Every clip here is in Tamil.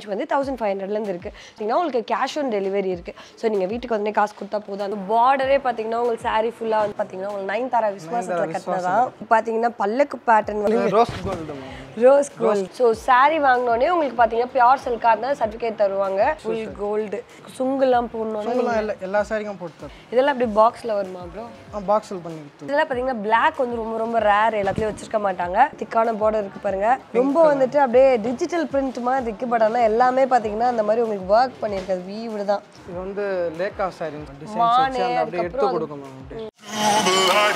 வந்து தௌசண்ட் ஃபைவ் ஹண்ட்ரட்லேருந்து இருக்குது பார்த்தீங்கன்னா உங்களுக்கு கேஷ் ஆன் டெலிவரி இருக்குது ஸோ நீங்கள் வீட்டுக்கு வந்து காசு கொடுத்தா போதும் அந்த பார்டரே பார்த்தீங்கன்னா உங்களுக்கு saree ஃபுல்லாக வந்து பார்த்தீங்கன்னா உங்களுக்கு நைன் தாரா விஸ்வாசத்தில் கட்டினதான் பார்த்தீங்கன்னா பல்லக்கு பேட்டர்ன் வந்து rose gold ma'am rose gold so saree வாங்கினோடனே உங்களுக்கு பார்த்தீங்கன்னா பியூர் சில்காக இருந்தால் சர்டிஃபிகேட் தருவாங்க ஃபுல் கோல்டு சுங்குலாம் போடணுன்னா உங்களாம் எல்லா எல்லா சாரிக்கும் போட்டு தரும் இதெல்லாம் அப்படி பாக்ஸில் வருமா ப்ரோ பாக்ஸில் பண்ணி கொடுத்து இதெல்லாம் பார்த்தீங்கன்னா பிளாக் வந்து ரொம்ப ரொம்ப ரேர் எல்லாத்துலயும் வச்சிருக்க மாட்டாங்க திக்கான பார்டர் இருக்கு பாருங்க ரொம்ப வந்துட்டு அப்படியே டிஜிட்டல் பிரிண்ட் மாதிரி இருக்கு பட் ஆனால் எல்லாமே பார்த்தீங்கன்னா அந்த மாதிரி உங்களுக்கு ஒர்க் பண்ணியிருக்காது வீடு தான் இது வந்து லேக்கா சாரி டிசைன்ஸ் வச்சு அந்த அப்படியே எடுத்து கொடுக்கும் மேம் அப்படியே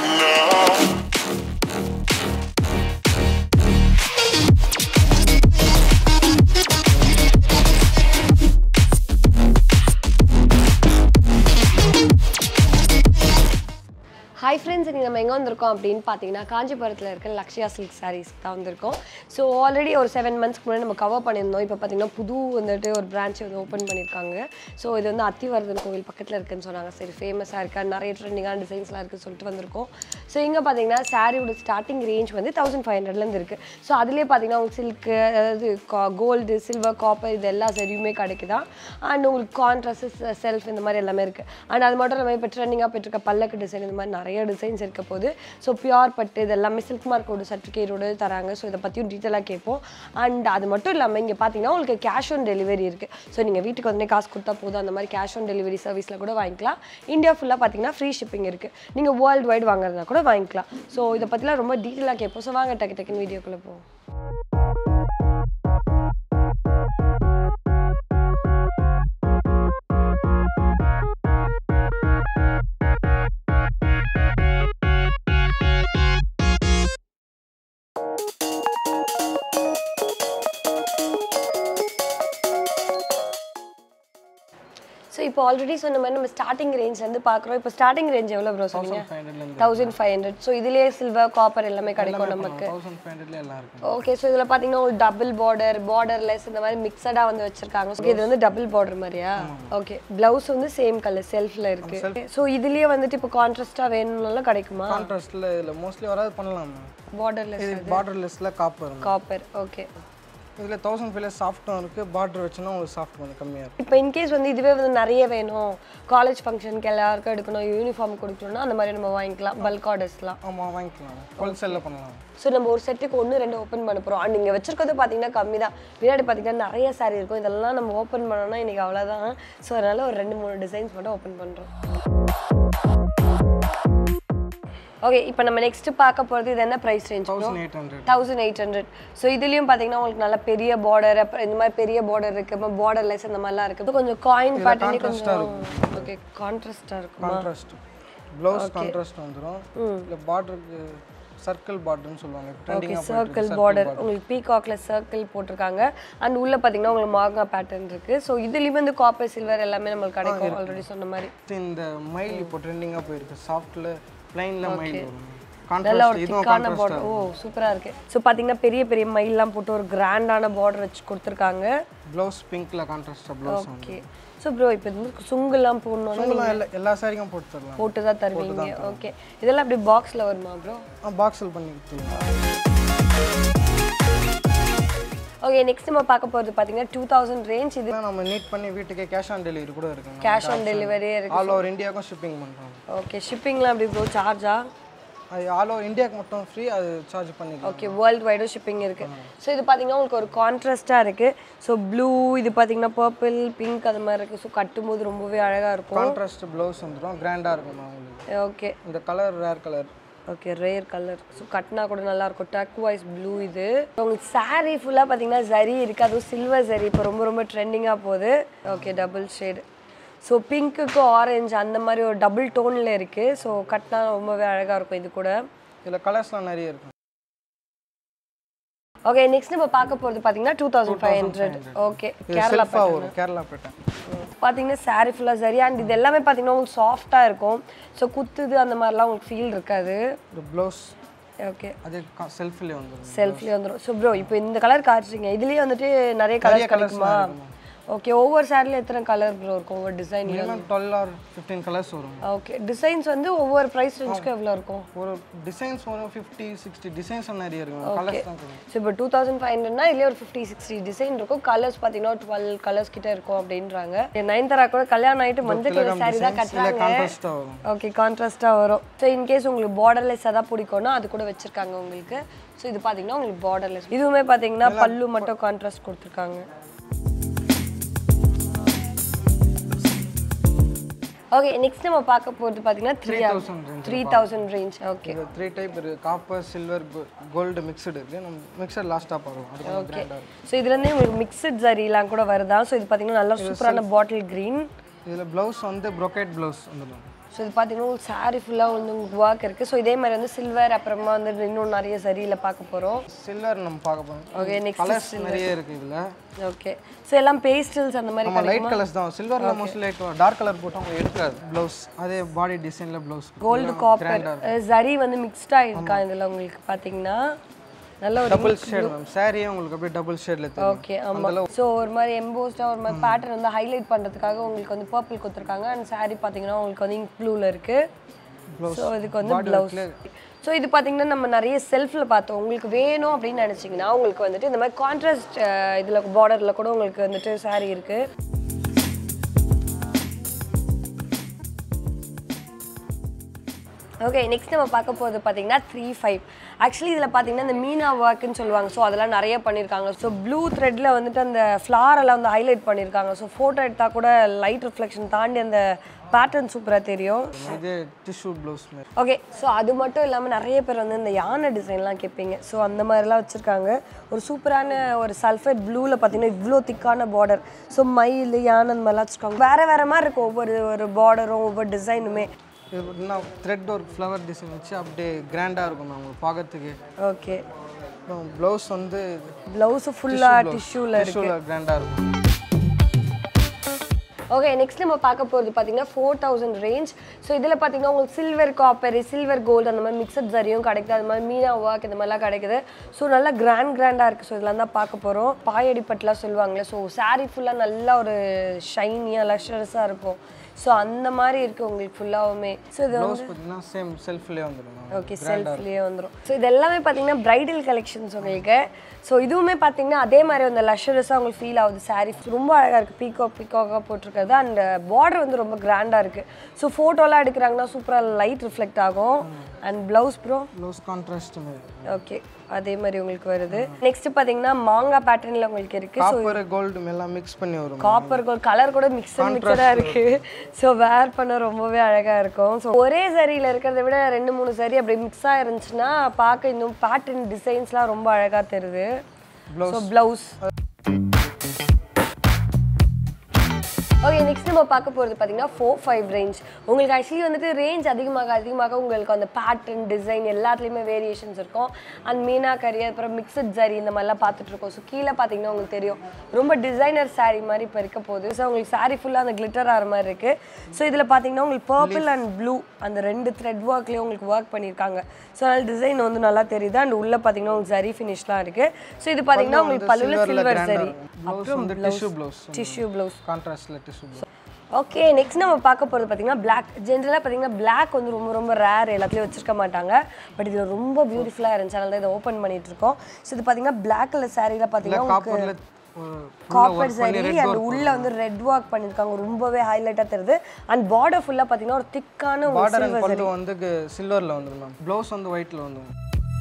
ஹாய் ஃப்ரெண்ட்ஸ் இன்றைக்கி நம்ம எங்கே வந்திருக்கோம் அப்படின்னு பார்த்தீங்கன்னா காஞ்சிபுரத்தில் இருக்க லக்ஷயா சில்க் சாரீஸ் தான் வந்திருக்கோம் ஸோ ஆல்ரெடி ஒரு செவன் மந்த்ஸ்க்கு முன்னாடி நம்ம கவர் பண்ணியிருந்தோம் இப்போ பார்த்தீங்கன்னா புது வந்துட்டு ஒரு பிரான்ச் வந்து ஓப்பன் பண்ணியிருக்காங்க ஸோ இது வந்து அத்திவர்தன் கோவில் பக்கத்தில் இருக்குன்னு சொன்னாங்க சரி ஃபேமஸாக இருக்கா நிறைய ட்ரெண்டிங்கான டிசைன்ஸ்லாம் இருக்குன்னு சொல்லிட்டு வந்திருக்கோம் ஸோ இங்கே பார்த்தீங்கன்னா சாரியோட ஸ்டார்டிங் ரேஞ்ச் வந்து தௌசண்ட் ஃபைவ் ஹண்ட்ரட்லேருந்து இருக்குது ஸோ அதுலேயே பார்த்தீங்கன்னா உங்களுக்கு சில்க்கு அதாவது கோல்டு சில்வர் காப்பர் இது எல்லா சரியுமே கிடைக்குதா அண்ட் உங்களுக்கு கான்ட்ராஸ்ட் செல்ஃப் இந்த மாதிரி எல்லாமே இருக்குது அண்ட் அது மட்டும் இல்லாமல் இப்போ ட்ரெண்டிங்காக போயிட்டுருக்க பல்லக்கு டிசைன் இந்த மாதிரி நிறைய டிசைன்ஸ் இருக்க போது ஸோ பியூர் பட்டு இது எல்லாமே சில்க் மார்க்கோட சர்டிஃபிகேட்டோட தராங்க ஸோ இதை பற்றியும் டீட்டெயிலாக கேட்போம் அண்ட் அது மட்டும் இல்லாமல் இங்கே பார்த்தீங்கன்னா உங்களுக்கு கேஷ் ஆன் டெலிவரி இருக்குது ஸோ நீங்கள் வீட்டுக்கு வந்து காசு கொடுத்தா போதும் அந்த மாதிரி கேஷ் ஆன் டெலிவரி சர்வீஸில் கூட வாங்கிக்கலாம் இந்தியா ஃபுல்லாக பார்த்தீங்கன்னா ஃப்ரீ ஷிப்பிங் இருக்குது நீங்கள் வேர்ல்டு வைடு வாங்குறதா கூட வாங்கிக்கலாம் ஸோ இதை பற்றிலாம் ரொம்ப டீட்டெயிலாக கேட்போம் ஸோ வாங்க டக்கு டக்குன்னு வீடியோக்குள்ளே போவோம் ஸோ இப்போ ஆல்ரெடி சொன்ன மாதிரி நம்ம ஸ்டார்டிங் ரேஞ்ச்லேருந்து பார்க்குறோம் இப்போ ஸ்டார்டிங் ரேஞ்ச் எவ்வளோ ப்ரோ சொன்னீங்க ஃபைவ் ஹண்ட்ரட்லேருந்து தௌசண்ட் ஃபைவ் ஹண்ட்ரட் ஸோ இதுலேயே சில்வர் காப்பர் எல்லாமே கிடைக்கும் நமக்கு தௌசண்ட் ஃபைவ் ஹண்ட்ரட்ல எல்லாம் இருக்கு ஓகே ஸோ இதில் பார்த்தீங்கன்னா ஒரு டபுள் பார்டர் பார்டர்லெஸ் இந்த மாதிரி மிக்சடாக வந்து வச்சிருக்காங்க ஓகே இது வந்து டபுள் பார்டர் மாதிரியா ஓகே ப்ளவுஸ் வந்து சேம் கலர் செல்ஃபில் இருக்கு ஸோ இதுலேயே வந்துட்டு இப்போ கான்ட்ராஸ்டாக வேணும்னாலும் கிடைக்குமா கான்ட்ராஸ்டில் இதில் மோஸ்ட்லி வராது பண்ணலாம் மேம் பார்டர்லெஸ் இது பார்டர்லெஸ்ல காப்பர் காப்பர் ஓகே இதில் தௌசண்ட் ஃபைவ்ல சாஃப்ட்டும் இருக்குது பார்டர் வச்சுன்னா உங்களுக்கு சாஃப்ட் கொஞ்சம் கம்மியாக இருக்கும் இப்போ இன்கேஸ் வந்து இதுவே வந்து நிறைய வேணும் காலேஜ் ஃபங்க்ஷனுக்கு எல்லாருக்கும் எடுக்கணும் யூனிஃபார்ம் கொடுக்கணும்னா அந்த மாதிரி நம்ம வாங்கிக்கலாம் பல்க் ஆர்டர்ஸ்லாம் ஆமாம் வாங்கிக்கலாம் ஹோல்சேலில் பண்ணலாம் ஸோ நம்ம ஒரு செட்டுக்கு ஒன்று ரெண்டு ஓப்பன் பண்ண போகிறோம் அண்ட் நீங்கள் வச்சிருக்கிறது பார்த்தீங்கன்னா கம்மி தான் பின்னாடி பார்த்தீங்கன்னா நிறைய saree இருக்கும் இதெல்லாம் நம்ம ஓப்பன் பண்ணோம்னா இன்றைக்கி அவ்வளோதான் ஸோ அதனால் ஒரு ரெண்டு மூணு டிசைன்ஸ் மட்டும் ஓப்பன் பண்ணுறோம் ஓகே இப்போ நம்ம நெக்ஸ்ட் பார்க்க போகிறது இது என்ன price range thousand eight hundred thousand eight hundred so இதுலேயும் பார்த்தீங்கன்னா உங்களுக்கு நல்ல பெரிய பார்டர் அப்புறம் இந்த மாதிரி பெரிய பார்டர் இருக்குது பார்டர்லெஸ் இந்த மாதிரிலாம் இருக்குது கொஞ்சம் காயின் பேட்டர்னே கொஞ்சம் ஓகே கான்ட்ராஸ்டாக இருக்கும் கான்ட்ராஸ்ட் ப்ளவுஸ் கான்ட்ராஸ்ட் வந்துடும் இல்லை பார்டருக்கு சர்க்கிள் பார்டர்னு சொல்லுவாங்க ட்ரெண்டிங்காக சர்க்கிள் பார்டர் உங்களுக்கு பீகாக்ல சர்க்கிள் போட்டிருக்காங்க அண்ட் உள்ள பார்த்தீங்கன்னா உங்களுக்கு மார்கா பேட்டர்ன் இருக்கு ஸோ இதுலேயும் வந்து காப்பர் சில்வர் எல்லாமே நம்மளுக்கு கிடைக்கும் ஆல்ரெடி சொன்ன மாதிரி இந்த மயில் இப்போ ட்ரெண்டிங்காக போயிருக்கு சாஃப்ட்டில் பிளைனில் மயில் வரும் நல்ல ஒரு கான்ட்ராஸ்ட் இதுவும் திக்கான கான்ட்ராஸ்ட் பார்டர் ஓ சூப்பராக இருக்கு ஸோ பார்த்தீங்கன்னா பெரிய பெரிய மயில்லாம் போட்டு ஒரு கிராண்டான பார்டர் வச்சு கொடுத்துருக்காங்க ப்ளவுஸ் பிங்க்ல கான்ட்ராஸ்டாக ப்ளவுஸ் ஓகே ஸோ ப்ரோ இப்போ இது சுங்குலாம் போடணும்னா உங்களாம் எல்லா எல்லா சாரிக்கும் போட்டு தரலாம் போட்டு தான் தருவீங்க ஓகே இதெல்லாம் அப்படி பாக்ஸில் வருமா ப்ரோ பாக்ஸில் பண்ணி கொடுத்துருவோம் ஓகே நெக்ஸ்ட் நம்ம பார்க்க போகிறது பார்த்தீங்கன்னா டூ தௌசண்ட் ரேஞ்ச் இது இதெல்லாம் நம்ம நீட் பண்ணி வீட்டுக்கே கேஷ் ஆன் டெலிவரி கூட இருக்குங்க கேஷ் ஆன் டெலிவரி இருக்கு ஆல் ஓவர் இந்தியாவுக்கும் ஷிப்பிங் பண்ணுறோம் ஓகே ஷிப்பிங்லாம் அப்படி ப்ரோ சார்ஜா அது ஆல் ஓவர் இந்தியாவுக்கு மட்டும் ஃப்ரீ அது சார்ஜ் பண்ணிக்கலாம் ஓகே வேர்ல்டு வைடும் ஷிப்பிங் இருக்கு ஸோ இது பார்த்தீங்கன்னா உங்களுக்கு ஒரு கான்ட்ராஸ்டாக இருக்கு ஸோ ப்ளூ இது பார்த்தீங்கன்னா பர்பிள் பிங்க் அது மாதிரி இருக்கு ஸோ கட்டும்போது ரொம்பவே அழகாக இருக்கும் கான்ட்ராஸ்ட் ப்ளவுஸ் வந்துடும் கிராண்டாக இருக்கும் உங்களுக்கு ஓகே இந்த colour rare colour okay rare colour so கட்டினா கூட நல்லா இருக்கும் டக் வைஸ் ப்ளூ இது உங்களுக்கு saree ஃபுல்லாக பார்த்தீங்கன்னா சரி இருக்கு அதுவும் சில்வர் சரி இப்போ ரொம்ப ரொம்ப ட்ரெண்டிங்காக போகுது ஓகே டபுள் ஷேடு ஸோ பிங்க்குக்கு ஆரஞ்சு அந்த மாதிரி ஒரு டபுள் டோனில் இருக்குது ஸோ கட்டினா ரொம்பவே அழகாக இருக்கும் இது கூட இதில் கலர்ஸ்லாம் நிறைய இருக்கும் ஓகே நெக்ஸ்ட் நம்ம பார்க்க போகிறது பார்த்தீங்கன்னா two thousand five hundred okay இது கேரளா செல்ஃபாக வரும் கேரளா பேட்டர்ன் பார்த்தீங்கன்னா saree ஃபுல்லாக சரி அண்ட் இது எல்லாமே பார்த்தீங்கன்னா உங்களுக்கு சாஃப்டாக இருக்கும் ஸோ குத்துது அந்த மாதிரிலாம் உங்களுக்கு ஃபீல் இருக்காது இந்த ப்ளவுஸ் ஓகே அது செல்ஃபிலே வந்துடும் செல்ஃப்லேயே வந்துடும் ஸோ ப்ரோ இப்போ இந்த கலர் காட்டுறீங்க இதுலேயே வந்துட்டு நிறைய கலர் கிடைக்குமா ஓகே ஒவ்வொரு சாரியில் எத்தனை கலர் ப்ரோ இருக்கும் ஒவ்வொரு design minimum twelve or fifteen colours வரும் ஓகே டிசைன்ஸ் வந்து ஒவ்வொரு ப்ரைஸ் ரேஞ்சுக்கு எவ்வளோ இருக்கும் ஒரு டிசைன்ஸ் வரும் ஃபிஃப்டி சிக்ஸ்டி டிசைன்ஸ் நிறைய இருக்கும் கலர்ஸ் தான் இருக்கும் ஸோ இப்போ டூ தௌசண்ட் ஃபைவ் ஹண்ட்ரட்னா இதுலேயே ஒரு ஃபிஃப்டி சிக்ஸ்டி டிசைன் இருக்கும் கலர்ஸ் பார்த்தீங்கன்னா டுவெல் கலர்ஸ் கிட்ட இருக்கும் அப்படின்றாங்க நைன்தரா கூட கல்யாணம் ஆகிட்டு மஞ்சள் கலர் சாரி தான் இல்லை கட்டுறாங்க கான்ட்ராஸ்ட்டாக வரும் ஓகே கான்ட்ராஸ்ட்டாக வரும் ஸோ இன்கேஸ் உங்களுக்கு பார்டர்லெஸ் எதாவது பிடிக்கும்னா அது கூட வச்சிருக்காங்க உங்களுக்கு ஸோ இது பார்த்தீங்கன்னா உங்களுக்கு பார்டர்லெஸ் இதுவுமே பார்த்தீங்கன்னா பல்லு மட்டும் கான்ட்ராஸ்ட் கொடுத்துருக்காங்க ஓகே நெக்ஸ்ட் நம்ம பார்க்க போகிறது பார்த்தீங்கன்னா three thousand range three thousand range okay இது த்ரீ டைப் இருக்குது காப்பர் சில்வர் கோல்டு மிக்சடு இருக்குது நம்ம மிக்சர் லாஸ்ட்டாக பார்க்கும் அது கொஞ்சம் கிராண்டாக இருக்கும் ஸோ இதுலேருந்தே உங்களுக்கு மிக்சட் ஜரிலாம் கூட வருதா ஸோ இது பார்த்தீங்கன்னா நல்ல சூப்பரான பாட்டில் க்ரீன் இதில் ப்ளவுஸ் வந்து ப்ரொக்கேட் ப்ளவுஸ் வந்துடும் ஸோ இது பார்த்தீங்கன்னா உங்களுக்கு சாரி ஃபுல்லாக வந்து உங்களுக்கு ஒர்க் இருக்குது ஸோ இதே மாதிரி வந்து சில்வர் அப்புறமா வந்து இன்னும் நிறைய சரியில் பார்க்க போகிறோம் சில்வர் நம்ம பார்க்க போகிறோம் ஓகே நெக்ஸ்ட் கலர்ஸ் நிறைய இருக்குது இதில் ஓகே ஸோ எல்லாம் பேஸ்டல்ஸ் அந்த மாதிரி நம்ம லைட் கலர்ஸ் தான் சில்வரில் மோஸ்ட்லி லைட் டார்க் கலர் போட்டு அவங்க எடுக்காது ப்ளவுஸ் அதே பாடி டிசைனில் ப்ளவுஸ் கோல்டு காப்பர் ஜரி வந்து மிக்ஸ்டாக இருக்கா இதில் உங்களுக்கு பார்த்தீங்கன்னா நல்ல ஒரு டபுள் ஷேட் மேம் சாரியே உங்களுக்கு அப்படியே டபுள் ஷேடில் தெரியும் ஓகே ஆமாம் ஸோ ஒரு மாதிரி எம்போஸ்டாக ஒரு மாதிரி பேட்டர்ன் வந்து ஹைலைட் பண்ணுறதுக்காக உங்களுக்கு வந்து பர்பிள் கொடுத்துருக்காங்க அண்ட் saree பார்த்தீங்கன்னா உங்களுக்கு வந்து இங்க் ப்ளூவில் இருக்குது ஸோ இதுக்கு வந்து ப்ளவுஸ் ஸோ இது பார்த்தீங்கன்னா நம்ம நிறைய செல்ஃபில் பார்த்தோம் உங்களுக்கு வேணும் அப்படின்னு நினச்சிங்கன்னா உங்களுக்கு வந்துட்டு இந்த மாதிரி கான்ட்ராஸ்ட் இதில் பார்டரில் கூட உங்களுக்கு வந்துட்டு saree இருக்குது ஓகே நெக்ஸ்ட் நம்ம பார்க்க போகிறது பார்த்தீங்கன்னா த்ரீ ஃபைவ் ஆக்சுவலி இதில் பார்த்தீங்கன்னா இந்த மீனா ஒர்க்குன்னு சொல்லுவாங்க ஸோ அதெல்லாம் நிறைய பண்ணியிருக்காங்க ஸோ ப்ளூ த்ரெட்டில் வந்துட்டு அந்த ஃப்ளாரெல்லாம் வந்து ஹைலைட் பண்ணியிருக்காங்க ஸோ ஃபோட்டோ எடுத்தால் கூட லைட் ரிஃப்ளெக்ஷன் தாண்டி அந்த பேட்டர்ன் சூப்பராக தெரியும் இது டிஷ்யூ ப்ளவுஸ் மாதிரி ஓகே ஸோ அது மட்டும் இல்லாமல் நிறைய பேர் வந்து இந்த யானை டிசைன்லாம் கேட்பீங்க ஸோ அந்த மாதிரிலாம் வச்சுருக்காங்க ஒரு சூப்பரான ஒரு சல்ஃபேட் ப்ளூவில் பார்த்தீங்கன்னா இவ்வளோ திக்கான பார்டர் ஸோ மயில் யானை அந்த மாதிரிலாம் வச்சுருக்காங்க வேறு வேறு மாதிரி இருக்கும் ஒவ்வொரு ஒரு பார்டரும் ஒவ்வொரு டிசைனுமே இது பார்த்தீங்கன்னா த்ரெட் ஒரு ஃப்ளவர் டிசைன் வச்சு அப்படியே கிராண்டாக இருக்கும் மேம் உங்களுக்கு பார்க்கறதுக்கு ஓகே அப்புறம் ப்ளவுஸ் வந்து ப்ளவுஸு ஃபுல்லாக டிஷ்யூவில் டிஷ்யூவில் கிராண்டாக இருக்கும் ஓகே நெக்ஸ்ட் நம்ம பார்க்க போகிறது பார்த்தீங்கன்னா ஃபோர் தௌசண்ட் ரேஞ்ச் ஸோ இதில் பார்த்தீங்கன்னா உங்களுக்கு சில்வர் காப்பர் சில்வர் கோல்டு அந்த மாதிரி மிக்சட் ஜரியும் கிடைக்குது அது மாதிரி மீனா ஒர்க் இந்த மாதிரிலாம் கிடைக்குது ஸோ நல்லா கிராண்ட் கிராண்டாக இருக்குது ஸோ இதெல்லாம் தான் பார்க்க போகிறோம் பாயடிப்பட்டுலாம் சொல்லுவாங்களே ஸோ saree ஃபுல்லாக நல்லா ஒரு ஷைனியாக லக்ஷரஸாக இருக்கும் ஸோ அந்த மாதிரி இருக்குது உங்களுக்கு ஃபுல்லாகவுமே ஸோ இது ப்ளவுஸ் பார்த்தீங்கன்னா சேம் செல்ஃப்லேயே வந்துடும் மேம் ஓகே செல்ஃப்லேயே வந்துடும் ஸோ இது எல்லாமே பார்த்தீங்கன்னா பிரைடல் கலெக்ஷன்ஸ் உங்களுக்கு ஸோ இதுவுமே பார்த்தீங்கன்னா அதே மாதிரி அந்த லஷரஸாக உங்களுக்கு ஃபீல் ஆகுது சாரீ ரொம்ப அழகாக இருக்குது பீக்கோ பீக்காக போட்டிருக்கிறது அண்ட் பார்டர் வந்து ரொம்ப கிராண்டாக இருக்குது ஸோ ஃபோட்டோலாம் எடுக்கிறாங்கன்னா சூப்பராக லைட் ரிஃப்ளெக்ட் ஆகும் and blouse bro blouse contrast okay அதே மாதிரி உங்களுக்கு வருது நெக்ஸ்ட் பார்த்தீங்கன்னா மாங்காய் பேட்டர்னில் உங்களுக்கு இருக்குது ஸோ காப்பர் கோல்டு எல்லாம் மிக்ஸ் பண்ணி வரும் காப்பர் கோல்ட் கலர் கூட மிக்சர் மிக்சராக இருக்கு ஸோ வேர் பண்ண ரொம்பவே அழகா இருக்கும் ஸோ ஒரே சரியில் இருக்கிறத விட ரெண்டு மூணு சரி அப்படி மிக்ஸ் ஆயிருந்துச்சுன்னா பார்க்க இன்னும் பேட்டர்ன் டிசைன்ஸ்லாம் ரொம்ப அழகா தெரியுது ஸோ ப்ளவுஸ் ஓகே நெக்ஸ்ட் நம்ம பார்க்க போகிறது பார்த்தீங்கன்னா ஃபோர் ஃபைவ் ரேஞ்ச் உங்களுக்கு ஆக்சுவலி வந்துட்டு ரேஞ்ச் அதிகமாக அதிகமாக உங்களுக்கு அந்த பேட்டர்ன் டிசைன் எல்லாத்துலேயுமே வேரியேஷன்ஸ் இருக்கும் அண்ட் மீனா கறி அப்புறம் மிக்சட் ஜரி இந்த மாதிரிலாம் பார்த்துட்டு இருக்கோம் ஸோ கீழே பார்த்தீங்கன்னா உங்களுக்கு தெரியும் ரொம்ப டிசைனர் saree மாதிரி இப்போ இருக்க போகுது ஸோ உங்களுக்கு saree ஃபுல்லாக அந்த கிளிட்டர் ஆகிற மாதிரி இருக்குது ஸோ இதில் பார்த்தீங்கன்னா உங்களுக்கு பர்பிள் அண்ட் ப்ளூ அந்த ரெண்டு த்ரெட் ஒர்க்லேயும் உங்களுக்கு ஒர்க் பண்ணியிருக்காங்க ஸோ அதனால் டிசைன் வந்து நல்லா தெரியுது அண்ட் உள்ளே பார்த்தீங்கன்னா உங்களுக்கு ஜரி ஃபினிஷ்லாம் இருக்குது ஸோ இது பார்த்தீங்கன்னா உங்களுக்கு பல்லுவில் சில்வர் சரி ப்ளவுஸ் வந்து டிஷ்யூ ப்ளவுஸ் டிஷ்யூ ப்ளவுஸ் கான்ட்ராஸ்டில் டிஷ்யூ ப்ளவுஸ் ஓகே நெக்ஸ்ட் நம்ம பார்க்க போகிறது பார்த்தீங்கன்னா பிளாக் ஜென்ரலாக பார்த்தீங்கன்னா பிளாக் வந்து ரொம்ப ரொம்ப ரேர் எல்லாத்துலேயும் வச்சிருக்க மாட்டாங்க பட் இது ரொம்ப பியூட்டிஃபுல்லாக இருந்துச்சு அதனால தான் இதை ஓப்பன் பண்ணிட்டு இருக்கோம் ஸோ இது பார்த்தீங்கன்னா பிளாக் கலர் சாரியில் பார்த்தீங்கன்னா உங்களுக்கு காப்பரில் காப்பர் சாரி அண்ட் உள்ள வந்து ரெட் ஒர்க் பண்ணியிருக்காங்க ரொம்பவே ஹைலைட்டாக தெரியுது அண்ட் பார்டர் ஃபுல்லாக பார்த்தீங்கன்னா ஒரு திக்கான ஒரு பார்டர் அண்ட் பல்லு வந்து சில்வரில் வந்துடும் மேம் ப்ளவுஸ் வந்து ஒயிட்டில் வந்துடும்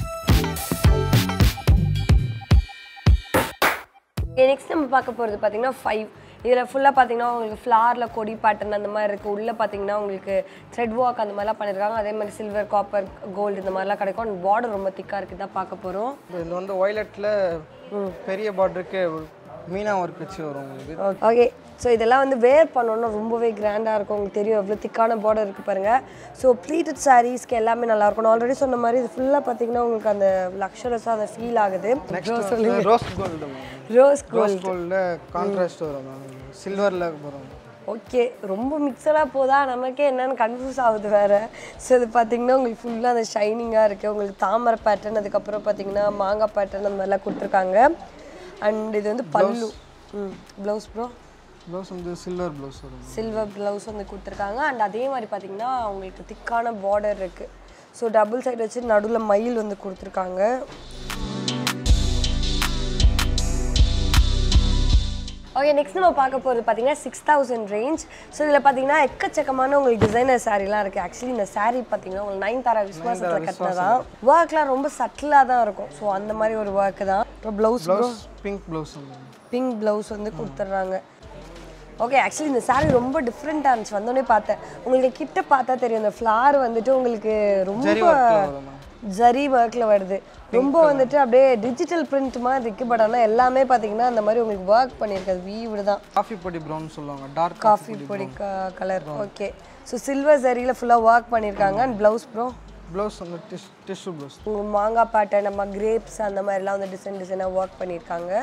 நெக்ஸ்ட் நம்ம பார்க்க போகிறது பார்த்தீங்கன்னா ஃபைவ் இதில் ஃபுல்லாக பார்த்தீங்கன்னா உங்களுக்கு ஃப்ளாரில் கொடி பேட்டர்ன் அந்த மாதிரி இருக்குது உள்ளே பார்த்தீங்கன்னா உங்களுக்கு த்ரெட் ஒர்க் அந்த மாதிரிலாம் பண்ணியிருக்காங்க அதே மாதிரி சில்வர் காப்பர் கோல்டு இந்த மாதிரிலாம் கிடைக்கும் அண்ட் பார்டர் ரொம்ப திக்காக இருக்குது தான் பார்க்க போகிறோம் இது வந்து ஒய்லெட்டில் பெரிய பார்டருக்கு மீனா ஒர்க் வச்சு வரும் உங்களுக்கு ஓகே ஸோ இதெல்லாம் வந்து வேர் பண்ணோன்னா ரொம்பவே கிராண்டாக இருக்கும் உங்களுக்கு தெரியும் எவ்வளோ திக்கான பார்டர் இருக்குது பாருங்கள் ஸோ ப்ளீட்டட் சாரீஸ்க்கு எல்லாமே நல்லா இருக்கும் நான் ஆல்ரெடி சொன்ன மாதிரி இது ஃபுல்லாக பார்த்தீங்கன்னா உங்களுக்கு அந்த லக்ஷரஸாக அந்த ஃபீல் ஆகுது next rose gold ma'am rose rose கோல்டில் கான்ட்ராஸ்ட் வரும் மேம் சில்வரில் வரும் ஓகே ரொம்ப மிக்சடாக போதா நமக்கே என்னன்னு கன்ஃபியூஸ் ஆகுது வேறு ஸோ இது பார்த்தீங்கன்னா உங்களுக்கு ஃபுல்லாக அந்த ஷைனிங்காக இருக்குது உங்களுக்கு தாமரை பேட்டர்ன் அதுக்கப்புறம் பார்த்தீங்கன்னா மாங்காய் பேட்டர்ன் அந்த மாதிரிலாம் கொடுத்துருக்காங்க அண்ட் இது வந்து பல்லு ம் ப்ளவுஸ் ப்ரோ ப்ளவுஸ் வந்து சில்வர் ப்ளவுஸ் வரும் சில்வர் ப்ளவுஸ் வந்து கொடுத்துருக்காங்க அண்ட் அதே மாதிரி பார்த்தீங்கன்னா உங்களுக்கு திக்கான பார்டர் இருக்குது ஸோ டபுள் சைடு வச்சு நடுவில் மயில் வந்து கொடுத்துருக்காங்க ஓகே நெக்ஸ்ட் நம்ம பார்க்க போகிறது பார்த்தீங்கன்னா சிக்ஸ் தௌசண்ட் ரேஞ்ச் ஸோ இதில் பார்த்தீங்கன்னா எக்கச்சக்கமான உங்களுக்கு டிசைனர் சாரீலாம் இருக்குது ஆக்சுவலி இந்த saree பார்த்தீங்கன்னா உங்களுக்கு நைன் தாரா விஸ்வாசத்தில் கட்டினதான் ஒர்க்லாம் ரொம்ப சட்டிலாக தான் இருக்கும் ஸோ அந்த மாதிரி ஒரு ஒர்க்கு தான் அப்புறம் ப்ளவுஸ் ப்ளவுஸ் பிங்க் ப்ளவுஸ் வந்து பிங்க் ப்ளவுஸ் வந்து கொடுத்துட்றாங்க ஓகே ஆக்சுவலி இந்த saree ரொம்ப டிஃப்ரெண்ட்டாக இருந்துச்சு வந்தோடனே பார்த்தேன் உங்களுக்கு கிட்ட பார்த்தா தெரியும் இந்த ஃப்ளார் வந்துட்டு உங்களுக்கு ரொம்ப ஜரி ஒர்க்கில் வரும் மேம் ஜரி ஒர்க்கில் வருது ரொம்ப வந்துட்டு அப்படியே டிஜிட்டல் பிரிண்ட் மாதிரி இருக்கு பட் ஆனால் எல்லாமே பார்த்தீங்கன்னா அந்த மாதிரி உங்களுக்கு ஒர்க் பண்ணியிருக்காது வீடு தான் காஃபி பொடி ப்ரௌன் சொல்லுவாங்க டார்க் காஃபி பொடி கலர் ஓகே ஸோ சில்வர் ஜரியில் ஃபுல்லாக ஒர்க் பண்ணியிருக்காங்க அண்ட் ப்ளவுஸ் ப்ரோ ப்ளவுஸ் வந்து டிஷ் டிஷ்யூ ப்ளவுஸ் மாங்காய் பாட்டை நம்ம கிரேப்ஸ் அந்த மாதிரிலாம் வந்து டிசைன் டிசைனாக ஒர்க் பண்ணியிருக்காங்க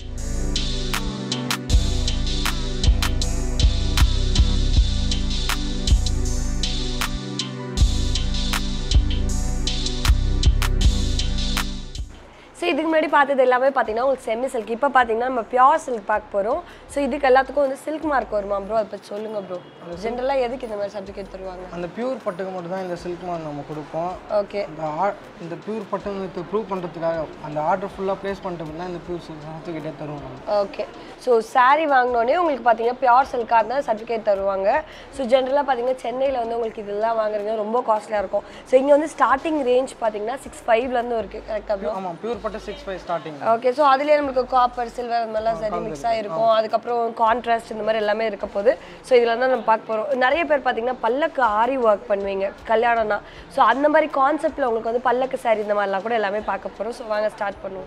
ஸோ இதுக்கு முன்னாடி பார்த்தது எல்லாமே பார்த்தீங்கன்னா உங்களுக்கு செமி சில்க் இப்போ பார்த்தீங்கன்னா நம்ம பியோர் சில்க் பார்க்க போகிறோம் ஸோ இதுக்கு எல்லாத்துக்கும் வந்து சில்க் மார்க் வருமா ப்ரோ அதை பற்றி சொல்லுங்க ப்ரோ ஜென்ரலாக எதுக்கு இந்த மாதிரி சர்டிஃபிகேட் தருவாங்க அந்த பியூர் பட்டுக்கு மட்டும் தான் இந்த சில்க் மார்க் நம்ம கொடுப்போம் ஓகே இந்த ஆ இந்த பியூர் பட்டுங்கிறது ப்ரூவ் பண்ணுறதுக்காக அந்த ஆர்டர் ஃபுல்லாக ப்ளேஸ் பண்ணிட்டு தான் இந்த பியூர் சில்க் சர்டிஃபிகேட்டே தருவோம் நம்ம ஓகே ஸோ saree வாங்கினோடனே உங்களுக்கு பார்த்தீங்கன்னா பியோர் சில்காக இருந்தால் சர்டிஃபிகேட் தருவாங்க ஸோ ஜென்ரலாக பார்த்தீங்கன்னா சென்னையில் வந்து உங்களுக்கு இதெல்லாம் வாங்குறீங்க ரொம்ப காஸ்ட்லியாக இருக்கும் ஸோ இங்கே வந்து ஸ்டார்டிங் ரேஞ்ச் பார்த்தீங்கன்னா சிக்ஸ் ஃபைவ்லேருந்து இருக்குது கரெக்டாக ப்ரோ ஆமாம் பியூர் பட்டு six five starting okay so அதுலேயே நம்மளுக்கு காப்பர் சில்வர் அந்த மாதிரிலாம் சரி மிக்ஸ் ஆகிருக்கும் அதுக்கப்புறம் கான்ட்ராஸ்ட் இந்த மாதிரி எல்லாமே இருக்க போகுது ஸோ இதில் தான் நம்ம பார்க்க போகிறோம் நிறைய பேர் பார்த்தீங்கன்னா பல்லக்கு ஆரி ஒர்க் பண்ணுவீங்க கல்யாணம்னா ஸோ அந்த மாதிரி கான்செப்ட்டில் உங்களுக்கு வந்து பல்லக்கு saree இந்த மாதிரிலாம் கூட எல்லாமே பார்க்க போகிறோம் ஸோ வாங்க ஸ்டார்ட் பண்ணுவோம்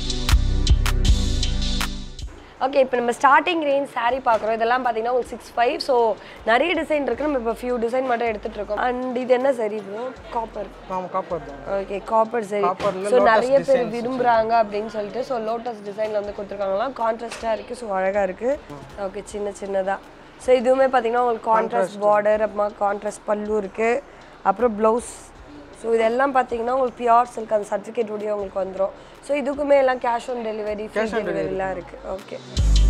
ஓகே இப்போ நம்ம ஸ்டார்டிங் ரேஞ்ச் saree பார்க்குறோம் இதெல்லாம் பார்த்தீங்கன்னா உங்களுக்கு சிக்ஸ் ஃபைவ் ஸோ நிறைய டிசைன் இருக்குது நம்ம இப்போ ஃபியூ டிசைன் மட்டும் எடுத்துகிட்டு இருக்கோம் அண்ட் இது என்ன சரி ப்ரோ காப்பர் ஆமாம் காப்பர் தான் ஓகே காப்பர் சரி Copperல ஸோ lotus நிறைய பேர் designs விரும்புகிறாங்க அப்படின்னு சொல்லிட்டு ஸோ லோட்டஸ் டிசைனில் வந்து கொடுத்துருக்காங்களாம் கான்ட்ராஸ்டாக இருக்குது ஸோ அழகாக இருக்குது ஓகே சின்ன சின்னதாக ஸோ இதுவுமே பார்த்தீங்கன்னா உங்களுக்கு கான்ட்ராஸ்ட் பார்டர் அப்புறமா கான்ட்ராஸ்ட் பல்லு இருக்குது அப்புறம் ப்ளவுஸ் ஸோ இதெல்லாம் பார்த்தீங்கன்னா உங்களுக்கு பியோர் சில்க் அந்த சர்டிஃபிகேட் உடைய உங்களுக்கு வந்துடும் ஸோ இதுக்குமே எல்லாம் கேஷ் ஆன் டெலிவரி ஃப்ரீ டெலிவரிலாம் இருக்குது ஓகே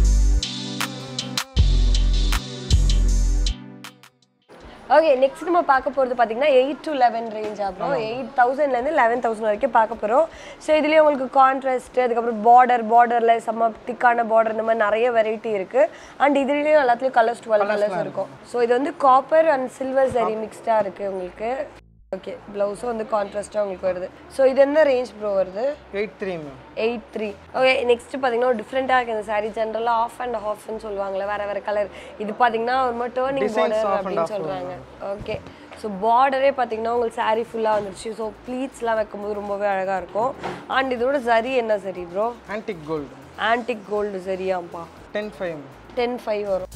ஓகே நெக்ஸ்ட் நம்ம பார்க்க போகிறது பார்த்தீங்கன்னா எயிட் டு லெவன் ரேஞ்ச் அப்புறம் எயிட் தௌசண்ட்லேருந்து லெவன் தௌசண்ட் வரைக்கும் பார்க்க போகிறோம் ஸோ இதுலேயே உங்களுக்கு கான்ட்ராஸ்ட் அதுக்கப்புறம் பார்டர் பார்டரில் செம்ம திக்கான பார்டர் இந்த மாதிரி நிறைய வெரைட்டி இருக்குது அண்ட் இதுலேயும் எல்லாத்துலேயும் கலர்ஸ் டுவெல் கலர்ஸ் இருக்கும் ஸோ இது வந்து காப்பர் அண்ட் சில்வர் சரி மிக்ஸ்டாக இருக்குது உங்களுக்கு ஓகே ப்ளவுஸும் வந்து கான்ட்ராஸ்ட்டாக உங்களுக்கு வருது ஸோ இது எந்த ரேஞ்ச் ப்ரோ வருது eight three ma'am eight three okay next பார்த்தீங்கன்னா ஒரு டிஃப்ரெண்ட்டாக இருக்குது இந்த saree ஜென்ரலாக ஆஃப் அண்ட் ஆஃப்னு சொல்லுவாங்கல்ல வேறு வேறு கலர் இது பார்த்தீங்கன்னா ஒரு மாதிரி டேர்னிங் பார்டர் அப்படின்னு சொல்கிறாங்க ஓகே ஸோ பார்டரே பார்த்தீங்கன்னா உங்களுக்கு saree ஃபுல்லாக வந்துருச்சு ஸோ ப்ளீட்ஸ்லாம் வைக்கும்போது ரொம்பவே அழகாக இருக்கும் அண்ட் இதோட சரி என்ன சரி bro antique gold antique gold சரியாம்ப்பா டென் ஃபைவ் டென் ஃபைவ் வரும்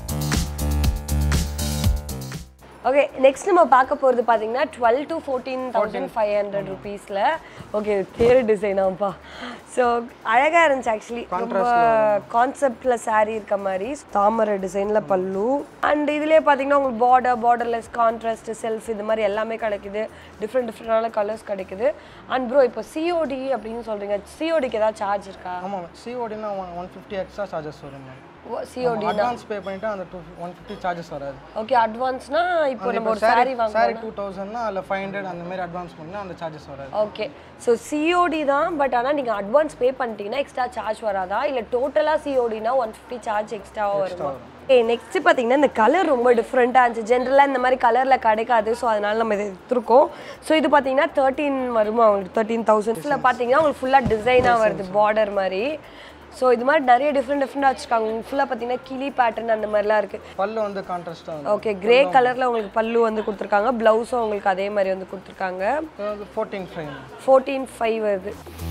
ஓகே நெக்ஸ்ட் நம்ம பார்க்க போகிறது பார்த்தீங்கன்னா twelve to fourteen thousand five hundred ருபீஸில் ஓகே தேர் டிசைனாப்பா ஸோ அழகாக இருந்துச்சு ஆக்சுவலி ரொம்ப கான்செப்டில் saree இருக்க மாதிரி தாமரை டிசைனில் பல்லு அண்ட் இதுலேயே பார்த்தீங்கன்னா உங்களுக்கு பார்டர் பார்டர்லெஸ் கான்ட்ராஸ்ட் செல்ஃப் இது மாதிரி எல்லாமே கிடைக்குது டிஃப்ரெண்ட் டிஃப்ரெண்டான கலர்ஸ் கிடைக்குது அண்ட் ப்ரோ இப்போ சிஓடி அப்படின்னு சொல்கிறீங்க சிஓடிக்கு ஏதாவது சார்ஜ் இருக்கா ஆமாம் சிஓடினா one one fifty extra charges வரும் மேம் சிஓடி அட்வான்ஸ் பே பண்ணிட்டு அந்த டூ ஒன் ஃபிஃப்டி சார்ஜஸ் வராது ஓகே அட்வான்ஸ்னா இப்போ நம்ம ஒரு சாரி saree வாங்க சாரி டூ தௌசண்ட்னா அதில் ஃபைவ் ஹண்ட்ரட் அந்த மாதிரி அட்வான்ஸ் பண்ணால் அந்த சார்ஜஸ் வராது ஓகே ஸோ சிஓடி தான் பட் ஆனால் நீங்கள் அட்வான்ஸ் பே பண்ணிட்டீங்கன்னா எக்ஸ்ட்ரா சார்ஜ் வராதா இல்லை டோட்டலாக சிஓடினா ஒன் ஃபிஃப்டி சார்ஜ் எக்ஸ்ட்ராவாக வருமா ஏ நெக்ஸ்ட் பார்த்தீங்கன்னா இந்த கலர் ரொம்ப டிஃப்ரெண்ட்டாக இருந்துச்சு ஜென்ரலாக இந்த மாதிரி கலரில் கிடைக்காது ஸோ அதனால நம்ம இதை எடுத்துருக்கோம் ஸோ இது பார்த்தீங்கன்னா தேர்ட்டீன் வருமா உங்களுக்கு தேர்ட்டீன் தௌசண்ட்ஸில் பார்த்தீங்கன்னா உங்களுக்கு ஃபுல்லாக டிசைனாக வருது பார்டர் மாதிரி ஸோ இது மாதிரி நிறைய டிஃப்ரெண்ட் டிஃப்ரெண்டாக வச்சுருக்காங்க ஃபுல்லாக பார்த்தீங்கன்னா கிளி பேட்டர்ன் அந்த மாதிரிலாம் இருக்குது பல்லு வந்து கான்ட்ராஸ்டாக வந்து ஓகே கிரே கலரில் உங்களுக்கு பல்லு வந்து கொடுத்துருக்காங்க ப்ளவுஸும் உங்களுக்கு அதே மாதிரி வந்து கொடுத்துருக்காங்க இது வந்து ஃபோர்டீன் ஃபைவ் ஃபோர்டீன் ஃபைவ் வருது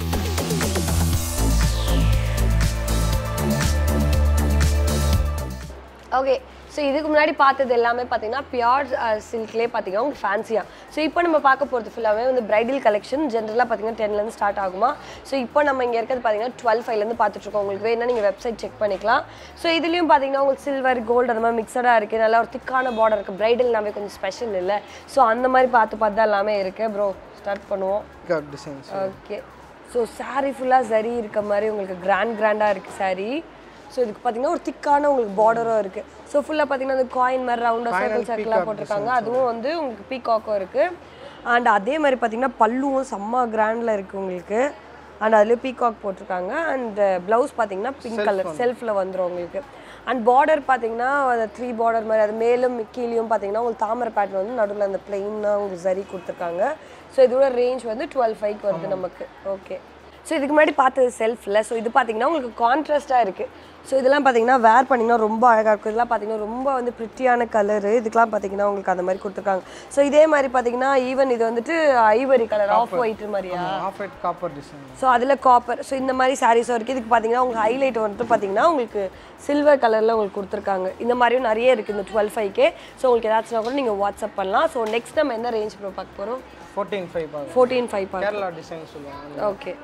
ஓகே ஸோ இதுக்கு முன்னாடி பார்த்தது எல்லாமே பார்த்தீங்கன்னா பியோர் சில்க்லேயே பார்த்தீங்கன்னா உங்களுக்கு ஃபேன்சியாக ஸோ இப்போ நம்ம பார்க்க போகிறது ஃபுல்லாகவே வந்து பிரைடல் கலெக்ஷன் ஜென்ரலாக பார்த்தீங்கன்னா டென்லேருந்து ஸ்டார்ட் ஆகுமா ஸோ இப்போ நம்ம இங்கே இருக்கிறது பார்த்தீங்கன்னா டுவெல் ஃபைவ்லேருந்து பார்த்துட்ருக்கோம் உங்களுக்கு வேணால் நீங்கள் வெப்சைட் செக் பண்ணிக்கலாம் ஸோ இதுலேயும் பார்த்தீங்கன்னா உங்களுக்கு சில்வர் கோல்டு அந்த மாதிரி மிக்சடாக இருக்குது நல்லா ஒரு திக்கான பார்டர் இருக்குது பிரைடல்னாவே கொஞ்சம் ஸ்பெஷல் இல்லை ஸோ அந்த மாதிரி பார்த்து பார்த்து தான் எல்லாமே இருக்குது ப்ரோ ஸ்டார்ட் பண்ணுவோம் டிசைன்ஸ் ஓகே ஸோ saree ஃபுல்லாக சரி இருக்க மாதிரி உங்களுக்கு கிராண்ட் கிராண்டாக இருக்குது saree ஸோ இதுக்கு பார்த்தீங்கன்னா ஒரு திக்கான உங்களுக்கு பார்டரும் இருக்குது ஸோ ஃபுல்லாக பார்த்தீங்கன்னா அந்த காயின் மாதிரி ரவுண்டாக சர்க்கிள் சர்க்கிளாக போட்டிருக்காங்க அதுவும் வந்து உங்களுக்கு பீகாக்கும் இருக்குது அண்ட் அதே மாதிரி பார்த்தீங்கன்னா பல்லுவும் செம்ம கிராண்டில் இருக்குது உங்களுக்கு அண்ட் அதுலேயே பீகாக் போட்டிருக்காங்க அண்ட் ப்ளவுஸ் பார்த்தீங்கன்னா பிங்க் கலர் செல்ஃபில் வந்துடும் உங்களுக்கு அண்ட் பார்டர் பார்த்தீங்கன்னா அந்த த்ரீ பார்டர் மாதிரி அது மேலும் கீழேயும் பார்த்தீங்கன்னா உங்களுக்கு தாமரை பேட்டர்ன் வந்து நடுவில் அந்த பிளெயினாக உங்களுக்கு சரி கொடுத்துருக்காங்க ஸோ இதோட ரேஞ்ச் வந்து டுவெல் ஃபைவ்க்கு வருது நமக்கு ஓகே ஸோ இதுக்கு முன்னாடி பார்த்தது செல்ஃபில் ஸோ இது பார்த்தீங்கன்னா உங்களுக்கு கான்ட்ராஸ்ட்டாக இருக்குது ஸோ இதெல்லாம் பார்த்தீங்கன்னா வேர் பண்ணிங்கன்னா ரொம்ப அழகாக இருக்கும் இதெல்லாம் பார்த்தீங்கன்னா ரொம்ப வந்து ப்ரிட்டியான கலரு இதுக்கெலாம் பார்த்தீங்கன்னா உங்களுக்கு அந்த மாதிரி கொடுத்துருக்காங்க ஸோ இதே மாதிரி பார்த்தீங்கன்னா ஈவன் இது வந்துட்டு ஐவரி கலர் ஆஃப் ஒயிட் மாதிரியா off white copper design so அதில் காப்பர் ஸோ இந்த மாதிரி சாரீஸும் இருக்குது இதுக்கு பார்த்தீங்கன்னா உங்களுக்கு ஹைலைட் வந்துட்டு பார்த்தீங்கன்னா உங்களுக்கு சில்வர் கலரில் உங்களுக்கு கொடுத்துருக்காங்க இந்த மாதிரியும் நிறைய இருக்குது இந்த டுவெல் ஃபைவ்க்கே ஸோ உங்களுக்கு ஏதாச்சும் கூட நீங்கள் வாட்ஸ்அப் பண்ணலாம் ஸோ நெக்ஸ்ட் நம்ம என்ன ரேஞ்ச் ப்ரோ பார்க்க போகிறோம் ஃபோர்டீன் ஃபைவ் பார்க்க ஃபோர்டீன் ஃபைவ் பார்க்க கேரளா டிசைன் சொல்லுவாங்க ஓகே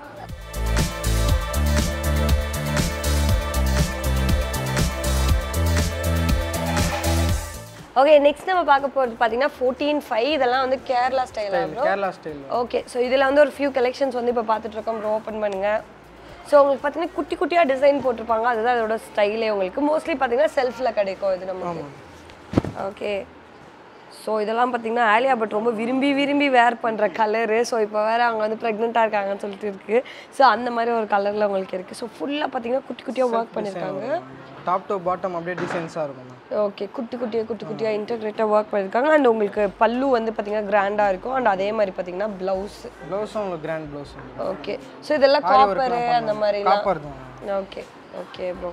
ஓகே நெக்ஸ்ட் நம்ம பார்க்க போகிறது பார்த்தீங்கன்னா ஃபோர்டீன் ஃபைவ் இதெல்லாம் வந்து கேரளா ஸ்டைலாக bro Kerala style okay so இதில் வந்து ஒரு ஃபியூ கலெக்ஷன்ஸ் வந்து இப்போ பார்த்துட்டு இருக்கோம் ப்ரோ ஓப்பன் பண்ணுங்க ஸோ உங்களுக்கு பார்த்தீங்கன்னா குட்டி குட்டியாக டிசைன் போட்டிருப்பாங்க அதுதான் அதோட ஸ்டைலே உங்களுக்கு மோஸ்ட்லி பார்த்தீங்கன்னா செல்ஃபில் கிடைக்கும் இது நமக்கு ஓகே ஸோ இதெல்லாம் பார்த்தீங்கன்னா ஆலியா பட் ரொம்ப விரும்பி விரும்பி வேர் பண்ணுற கலரு ஸோ இப்போ வேறு அவங்க வந்து ப்ரெக்னெண்ட்டாக இருக்காங்கன்னு சொல்லிட்டு இருக்குது ஸோ அந்த மாதிரி ஒரு கலரில் உங்களுக்கு இருக்குது ஸோ ஃபுல்லாக பார்த்தீங்கன்னா குட்டி குட்டியாக ஒர்க் பண்ணியிருக்காங்க டாப் டு பாட்டம் அப்படியே டிசைன்ஸாக இருக்கும் ஓகே குட்டி குட்டியாக குட்டி குட்டியாக இன்டெகிரேட்டாக ஒர்க் பண்ணியிருக்காங்க அண்ட் உங்களுக்கு பல்லு வந்து பார்த்தீங்கன்னா கிராண்டாக இருக்கும் அண்ட் அதே மாதிரி பார்த்தீங்கன்னா ப்ளவுஸ் ப்ளவுஸும் உங்களுக்கு கிராண்ட் ப்ளவுஸ் ஓகே ஸோ இதெல்லாம் காப்பரு அந்த மாதிரிலாம் காப்பர் தான் okay okay bro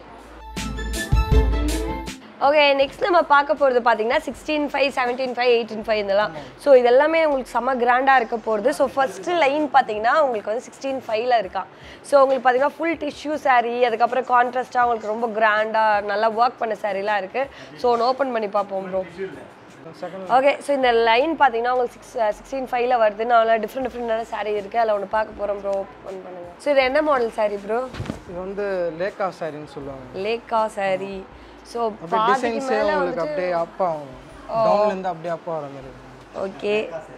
okay next நம்ம பார்க்க போகிறது பார்த்தீங்கன்னா sixteen five seventeen five eighteen five இதெல்லாம் ஸோ இதெல்லாமே உங்களுக்கு செம்ம கிராண்டாக இருக்க போகிறது ஸோ ஃபஸ்ட்டு லைன் பார்த்தீங்கன்னா உங்களுக்கு வந்து சிக்ஸ்டீன் ஃபைவ்ல இருக்கா ஸோ உங்களுக்கு பார்த்தீங்கன்னா ஃபுல் டிஷ்யூ saree அதுக்கப்புறம் கான்ட்ராஸ்ட்டாக உங்களுக்கு ரொம்ப கிராண்டாக நல்லா ஒர்க் பண்ண சாரீலாம் இருக்குது ஸோ ஒன்று ஓப்பன் பண்ணி பார்ப்போம் ப்ரோ செகண்ட் ஓகே ஸோ இந்த லைன் பார்த்தீங்கன்னா உங்களுக்கு சிக்ஸ் சிக்ஸ்டீன் ஃபைவ்ல வருது நான் டிஃப்ரெண்ட் டிஃப்ரெண்டான saree இருக்குது அதில் ஒன்று பார்க்க போகிறோம் ப்ரோ ஓப்பன் பண்ணுங்க ஸோ இது என்ன மாடல் saree ப்ரோ இது வந்து லேக்கா சாரின்னு சொல்லுவாங்க லேக்கா saree ஸோ அப்படியே டிசைன்ஸே உங்களுக்கு அப்படியே அப் ஆகும் டவுன்லேருந்து அப்படியே அப் ஆகிற மாதிரி இருக்கும் ஓகே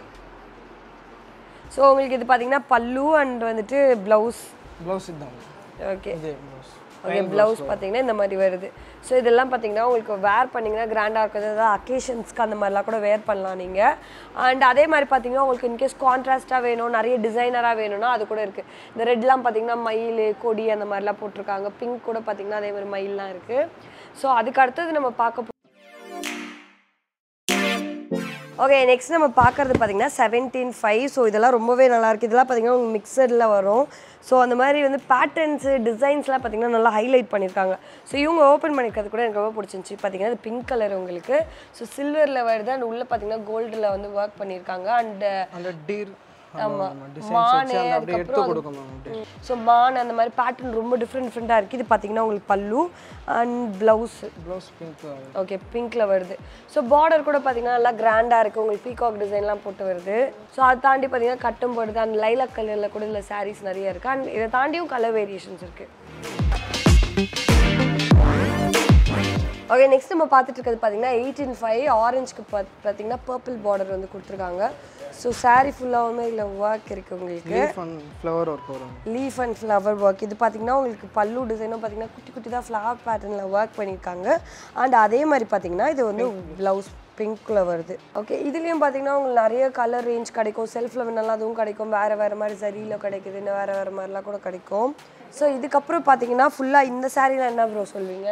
ஸோ உங்களுக்கு இது பார்த்தீங்கன்னா பல்லு அண்ட் வந்துட்டு ப்ளவுஸ் ப்ளவுஸ் இதுதான் ஓகே இதே ப்ளவுஸ் ஓகே ப்ளவுஸ் பார்த்தீங்கன்னா இந்த மாதிரி வருது ஸோ இதெல்லாம் பார்த்தீங்கன்னா உங்களுக்கு வேர் பண்ணிங்கன்னா கிராண்டாக இருக்குது அதாவது அக்கேஷன்ஸ்க்கு அந்த மாதிரிலாம் கூட வேர் பண்ணலாம் நீங்கள் அண்ட் அதே மாதிரி பார்த்தீங்கன்னா உங்களுக்கு இன்கேஸ் கான்ட்ராஸ்ட்டாக வேணும் நிறைய டிசைனராக வேணும்னா அது கூட இருக்குது இந்த ரெட்லாம் பார்த்தீங்கன்னா மயில் கொடி அந்த மாதிரிலாம் போட்டிருக்காங்க பிங்க் கூட பார்த்தீங்கன்னா அதே மாதிரி மயில்லாம் இருக்குது ஸோ அதுக்கு அடுத்தது நம்ம பார்க்க போ- ஓகே நெக்ஸ்ட் நம்ம பார்க்கறது பார்த்தீங்கன்னா செவன்டீன் ஃபைவ் ஸோ இதெல்லாம் ரொம்பவே நல்லா இருக்கு இதெல்லாம் பார்த்தீங்கன்னா உங்களுக்கு மிக்சடில் வரும் ஸோ அந்த மாதிரி வந்து பேட்டர்ன்ஸு டிசைன்ஸ்லாம் பார்த்தீங்கன்னா நல்லா ஹைலைட் பண்ணியிருக்காங்க ஸோ இவங்க ஓப்பன் பண்ணியிருக்கிறது கூட எனக்கு ரொம்ப பிடிச்சிருந்துச்சி பார்த்தீங்கன்னா இது பிங்க் கலர் உங்களுக்கு ஸோ சில்வரில் வருது அண்ட் உள்ளே பார்த்தீங்கன்னா கோல்டில் வந்து ஒர்க் பண்ணியிருக்காங்க அண்ட் அந்த டீர் டிசைன்ஸ் மானு, வச்சு அந்த அப்படியே எடுத்து கொடுக்கும் மேம் அப்படியே ஸோ மான் அந்த மாதிரி பேட்டர்ன் ரொம்ப டிஃப்ரெண்ட் டிஃப்ரெண்ட்டாக இருக்குது இது பார்த்தீங்கன்னா உங்களுக்கு pallu and blouse blouse pink okay பிங்க்ல வருது ஸோ பார்டர் கூட பார்த்தீங்கன்னா நல்லா கிராண்டாக இருக்குது உங்களுக்கு பீகாக் டிசைன்லாம் போட்டு வருது ஸோ அதை தாண்டி பார்த்தீங்கன்னா கட்டும் போடுது அண்ட் லைலாக் கலரில் கூட இதில் சாரீஸ் நிறைய இருக்குது அண்ட் இதை தாண்டியும் கலர் வேரியேஷன்ஸ் இருக்குது ஓகே நெக்ஸ்ட் நம்ம பார்த்துட்டு இருக்கிறது பார்த்தீங்கன்னா எயிட்டீன் ஃபைவ் ஆரஞ்சுக்கு பார்த்தீங்கன்னா பர்பிள் பார்டர் வந்து கொடுத்துருக்காங்க ஸோ saree ஃபுல்லாகவுமே இதில் ஒர்க் இருக்குது உங்களுக்கு லீஃப் அண்ட் ஃப்ளவர் ஒர்க் வரும் லீஃப் அண்ட் ஃப்ளவர் ஒர்க் இது பார்த்தீங்கன்னா உங்களுக்கு பல்லு டிசைனும் பார்த்தீங்கன்னா குட்டி குட்டி தான் ஃப்ளவர் பேட்டர்னில் ஒர்க் பண்ணியிருக்காங்க அண்ட் அதே மாதிரி பார்த்தீங்கன்னா இது வந்து ப்ளவுஸ் பிங்க்கில் வருது ஓகே இதுலேயும் பார்த்தீங்கன்னா உங்களுக்கு நிறைய கலர் ரேஞ்ச் கிடைக்கும் செல்ஃபில் வேணாலும் அதுவும் கிடைக்கும் வேறு வேறு மாதிரி சரியில் கிடைக்குது இன்னும் வேறு வேறு மாதிரிலாம் கூட கிடைக்கும் ஸோ இதுக்கப்புறம் பார்த்தீங்கன்னா ஃபுல்லாக இந்த சாரீலாம் என்ன ப்ரோ சொல்வீங்க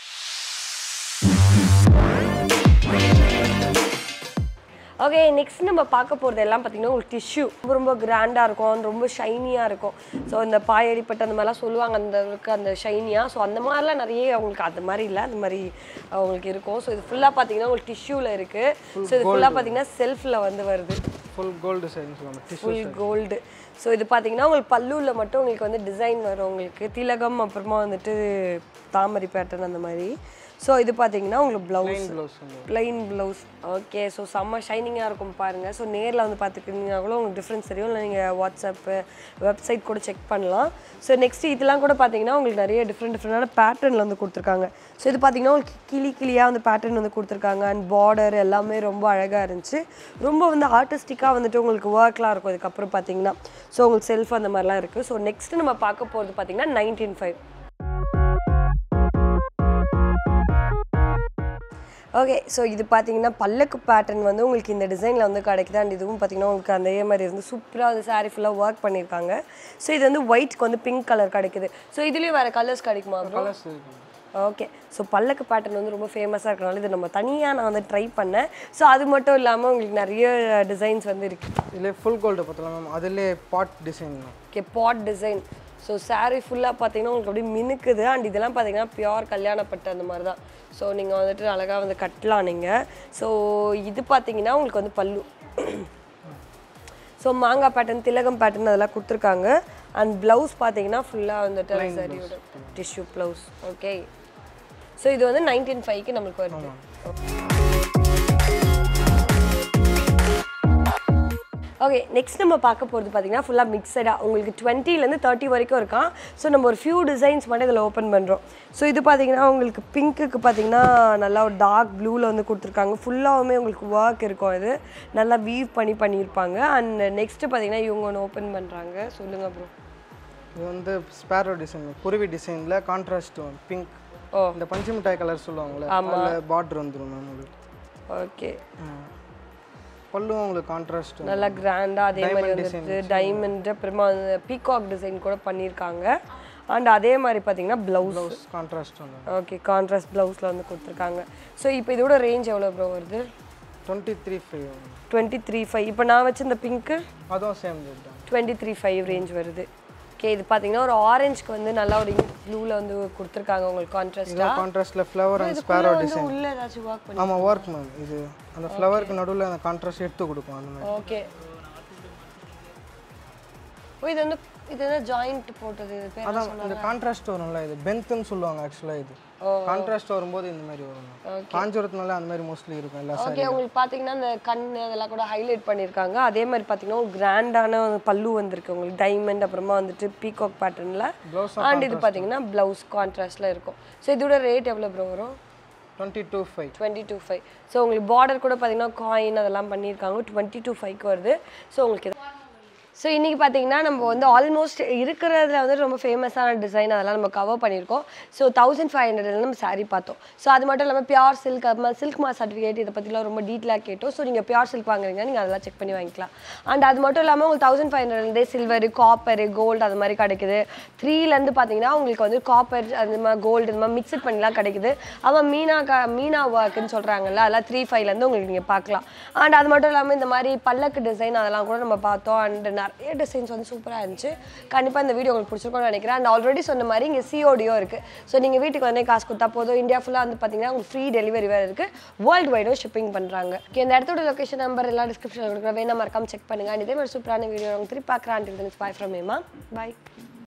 ஓகே நெக்ஸ்ட் நம்ம பார்க்க போகிறது எல்லாம் பார்த்தீங்கன்னா உங்களுக்கு டிஷ்யூ ரொம்ப ரொம்ப கிராண்டாக இருக்கும் ரொம்ப ஷைனியாக இருக்கும் ஸோ இந்த பாயடிப்பட்டு அந்த மாதிரிலாம் சொல்லுவாங்க அந்த இருக்கு அந்த ஷைனியாக ஸோ அந்த மாதிரிலாம் நிறைய அவங்களுக்கு அந்த மாதிரி இல்லை அந்த மாதிரி அவங்களுக்கு இருக்கும் ஸோ இது ஃபுல்லாக பார்த்தீங்கன்னா உங்களுக்கு டிஷ்யூவில் இருக்குது ஸோ இது ஃபுல்லாக பார்த்தீங்கன்னா செல்ஃபில் வந்து வருது ஃபுல் கோல்டு சைன் சொல்லுவாங்க டிஷ்யூ ஃபுல் கோல்டு ஸோ இது பார்த்தீங்கன்னா உங்களுக்கு பல்லுவில் மட்டும் உங்களுக்கு வந்து டிசைன் வரும் உங்களுக்கு திலகம் அப்புறமா வந்துட்டு தாமரை பேட்டர்ன் அந்த மாதிரி ஸோ இது பார்த்தீங்கன்னா உங்களுக்கு ப்ளவுஸ் ப்ளவுஸ் வந்து ப்ளைன் ப்ளவுஸ் ஓகே ஸோ செம்ம ஷைனிங்காக இருக்கும் பாருங்கள் ஸோ நேரில் வந்து பார்த்துக்கிட்டீங்கன்னா கூட உங்களுக்கு டிஃப்ரென்ஸ் தெரியும் இல்லை நீங்கள் வாட்ஸ்அப்பு வெப்சைட் கூட செக் பண்ணலாம் ஸோ நெக்ஸ்ட் இதெல்லாம் கூட பார்த்தீங்கன்னா உங்களுக்கு நிறைய டிஃப்ரெண்ட் டிஃப்ரெண்டான பேட்டர்னில் வந்து கொடுத்துருக்காங்க ஸோ இது பார்த்தீங்கன்னா உங்களுக்கு கிளி கிளியாக வந்து பேட்டர்ன் வந்து கொடுத்துருக்காங்க அண்ட் பார்டர் எல்லாமே ரொம்ப அழகாக இருந்துச்சு ரொம்ப வந்து ஆர்டிஸ்டிக்காக வந்துட்டு உங்களுக்கு ஒர்க்லாம் இருக்கும் இதுக்கப்புறம் பார்த்தீங்கன்னா ஸோ உங்களுக்கு செல்ஃப் அந்த மாதிரிலாம் இருக்குது ஸோ நெக்ஸ்ட் நம்ம பார்க்க போகிறது பார்த்தீங்கன்னா நைன்டீன் ஃபைவ் ஓகே ஸோ இது பார்த்தீங்கன்னா பல்லக்கு பேட்டர்ன் வந்து உங்களுக்கு இந்த டிசைனில் வந்து கிடைக்குது அண்ட் இதுவும் பார்த்தீங்கன்னா உங்களுக்கு அதே மாதிரி இருந்து சூப்பராக வந்து saree ஃபுல்லாக ஒர்க் பண்ணியிருக்காங்க ஸோ இது வந்து ஒயிட்க்கு வந்து பிங்க் கலர் கிடைக்குது ஸோ இதுலேயும் வேறு கலர்ஸ் கிடைக்குமா ப்ரோ கலர்ஸ் இருக்கு ஓகே ஸோ பல்லக்கு பேட்டர்ன் வந்து ரொம்ப ஃபேமஸாக இருக்கனால இது நம்ம தனியாக நான் வந்து ட்ரை பண்ணேன் ஸோ அது மட்டும் இல்லாமல் உங்களுக்கு நிறைய டிசைன்ஸ் வந்து இருக்குது இதிலே ஃபுல் கோல்டு பார்த்தலாம் மேம் அதிலே பாட் டிசைன் தான் okay pot design so saree ஃபுல்லாக பார்த்தீங்கன்னா உங்களுக்கு அப்படியே மினுக்குது அண்ட் இதெல்லாம் பார்த்தீங்கன்னா பியோர் கல்யாணப்பட்டு அந்த மாதிரி தான் ஸோ நீங்கள் வந்துட்டு அழகாக வந்து கட்டலாம் நீங்கள் ஸோ இது பார்த்தீங்கன்னா உங்களுக்கு வந்து பல்லு ஸோ மாங்காய் பேட்டர்ன் திலகம் பேட்டர்ன் அதெல்லாம் கொடுத்துருக்காங்க அண்ட் ப்ளவுஸ் பார்த்தீங்கன்னா ஃபுல்லாக வந்துட்டு சரியோட டிஷ்யூ ப்ளவுஸ் ஓகே ஸோ இது வந்து நைன்டீன் ஃபைவ்க்கு நம்மளுக்கு வருது ஓகே நெக்ஸ்ட் நம்ம பார்க்க போகிறது பார்த்தீங்கன்னா ஃபுல்லாக மிக்சடாக உங்களுக்கு டுவெண்ட்டிலேருந்து தேர்ட்டி வரைக்கும் இருக்கான் ஸோ நம்ம ஒரு ஃபியூ டிசைன்ஸ் மட்டும் இதில் ஓப்பன் பண்ணுறோம் ஸோ இது பார்த்தீங்கன்னா உங்களுக்கு பிங்க்குக்கு பார்த்தீங்கன்னா நல்லா ஒரு டார்க் ப்ளூவில் வந்து கொடுத்துருக்காங்க ஃபுல்லாகவுமே உங்களுக்கு ஒர்க் இருக்கும் இது நல்லா வீவ் பண்ணி பண்ணியிருப்பாங்க அண்ட் நெக்ஸ்ட்டு பார்த்தீங்கன்னா இவங்க ஒன்று ஓப்பன் பண்ணுறாங்க சொல்லுங்கள் ப்ரோ இது வந்து ஸ்பேரோ டிசைன் குருவி டிசைனில் கான்ட்ராஸ்ட் பிங்க் ஓ இந்த பஞ்சு மிட்டாய் கலர் சொல்லுவாங்கள்ல அதில் பார்டர் வந்துடும் மேம் உங்களுக்கு ஓகே ம். பல்லுவும் உங்களுக்கு கான்ட்ராஸ்ட் நல்லா கிராண்டாக அதே மாதிரி Diamond வந்துட்டு டைமண்ட் அப்புறமா பீகாக் டிசைன் கூட பண்ணியிருக்காங்க அண்ட் அதே மாதிரி பார்த்தீங்கன்னா ப்ளவுஸ் ப்ளவுஸ் கான்ட்ராஸ்ட் வந்துடும் ஓகே கான்ட்ராஸ்ட் ப்ளவுஸில் வந்து கொடுத்துருக்காங்க ஸோ இப்போ இதோட ரேஞ்ச் எவ்வளோ ப்ரோ வருது twenty three five twenty three five இப்போ நான் வச்ச இந்த பிங்க்கு அதுவும் சேம் ரேட் தான் டுவெண்ட்டி த்ரீ ஃபைவ் ரேஞ்ச் வருது ஓகே இது பார்த்தீங்கன்னா ஒரு ஆரஞ்சுக்கு வந்து நல்லா ஒரு ப்ளூவில் வந்து கொடுத்துருக்காங்க உங்களுக்கு கான்ட்ராஸ்டாக இதில் கான்ட்ராஸ்டில் ஃப்ளவர் அண்ட் ஸ்பேரோ வந்து டிசைன் உள்ள ஏதாச்சும் ஒர்க் பண்ணி ஆமாம் ஒர்க் மேம் இது அந்த ஃப்ளவருக்கு நடுவில் அந்த கான்ட்ராஸ்ட் எடுத்து கொடுக்கும் அந்த மாதிரி ஓகே ஓ இது வந்து இது என்ன ஜாயிண்ட் போட்டது இது பேர் அதான் இந்த கான்ட்ராஸ்ட் வரும்ல இது பென்த்துன்னு சொல்லுவாங்க ஆக்சுவலாக இது கான்ட்ராஸ்ட் வரும்போது இந்த மாதிரி வரும் காஞ்சுரத்துனால அந்த மாதிரி மோஸ்ட்லி இருக்கும் எல்லா சாரி ஓகே உங்களுக்கு பார்த்தீங்கன்னா இந்த கண் அதெல்லாம் கூட ஹைலைட் பண்ணியிருக்காங்க அதே மாதிரி பார்த்தீங்கன்னா ஒரு கிராண்டான பல்லு வந்திருக்கு உங்களுக்கு டைமண்ட் அப்புறமா வந்துட்டு பீகாக் பேட்டர்னில் ப்ளவுஸ் அண்ட் இது பார்த்தீங்கன்னா ப்ளவுஸ் கான்ட்ராஸ்டில் இருக்கும் ஸோ இதோட ரேட் எவ்வளோ ப்ரோ வரும் twenty two five twenty two five so உங்களுக்கு பார்டர் கூட பார்த்தீங்கன்னா காயின் அதெல்லாம் பண்ணியிருக்காங்க டுவெண்ட்டி டூ ஃபைவ்க்கு வருது ஸோ உங்களுக்கு இது ஸோ இன்றைக்கி பார்த்தீங்கன்னா நம்ம வந்து ஆல்மோஸ்ட் இருக்கிறதுல வந்து ரொம்ப ஃபேமஸான டிசைன் அதெல்லாம் நம்ம கவர் பண்ணியிருக்கோம் ஸோ தௌசண்ட் ஃபைவ் ஹண்ட்ரட்ல நம்ம saree பார்த்தோம் ஸோ அது மட்டும் இல்லாமல் பியூர் சில்க் அப்புறமா சில்க் மார்க் சர்டிஃபிகேட் இதை பற்றிலாம் ரொம்ப டீட்டெயிலாக கேட்டோம் ஸோ நீங்கள் பியூர் சில்க் வாங்குறீங்க நீங்கள் அதெல்லாம் செக் பண்ணி வாங்கிக்கலாம் அண்ட் அது மட்டும் இல்லாமல் உங்களுக்கு தௌசண்ட் ஃபைவ் ஹண்ட்ரட்லேருந்தே சில்வர் காப்பர் கோல்டு அது மாதிரி கிடைக்குது த்ரீலேருந்து பார்த்தீங்கன்னா உங்களுக்கு வந்து காப்பர் அந்த மாதிரி கோல்டு இந்த மாதிரி மிக்சட் பண்ணிலாம் கிடைக்குது அவன் மீனா க மீனா ஒர்க்குன்னு சொல்கிறாங்கல்ல அதெல்லாம் த்ரீ ஃபைவ்லேருந்து உங்களுக்கு நீங்கள் பார்க்கலாம் அண்ட் அது மட்டும் இல்லாமல் இந்த மாதிரி பல்லக்கு டிசைன் அதெல்லாம் கூட நம்ம பார்த்தோம் அண்ட் நிறைய டிசைன்ஸ் வந்து சூப்பராக இருந்துச்சு கண்டிப்பாக இந்த வீடியோ உங்களுக்கு பிடிச்சிருக்கும்னு நினைக்கிறேன் அண்ட் ஆல்ரெடி சொன்ன மாதிரி இங்கே சிஓடியோ இருக்குது ஸோ நீங்கள் வீட்டுக்கு வந்து காசு கொடுத்தா போதும் இந்தியா ஃபுல்லாக வந்து பார்த்தீங்கன்னா உங்களுக்கு ஃப்ரீ டெலிவரி வேறு இருக்குது வேர்ல்டு வைடும் ஷிப்பிங் பண்ணுறாங்க ஓகே இந்த இடத்தோட லொக்கேஷன் நம்பர் எல்லாம் டிஸ்கிரிப்ஷனில் கொடுக்குற வேணா மறக்காம செக் பண்ணுங்க அண்ட் இதே மாதிரி சூப்பரான வீடியோ உங்களுக்கு திருப்பி பார்க்குறேன் பாய் ஃப்ரம் ஏமா பாய்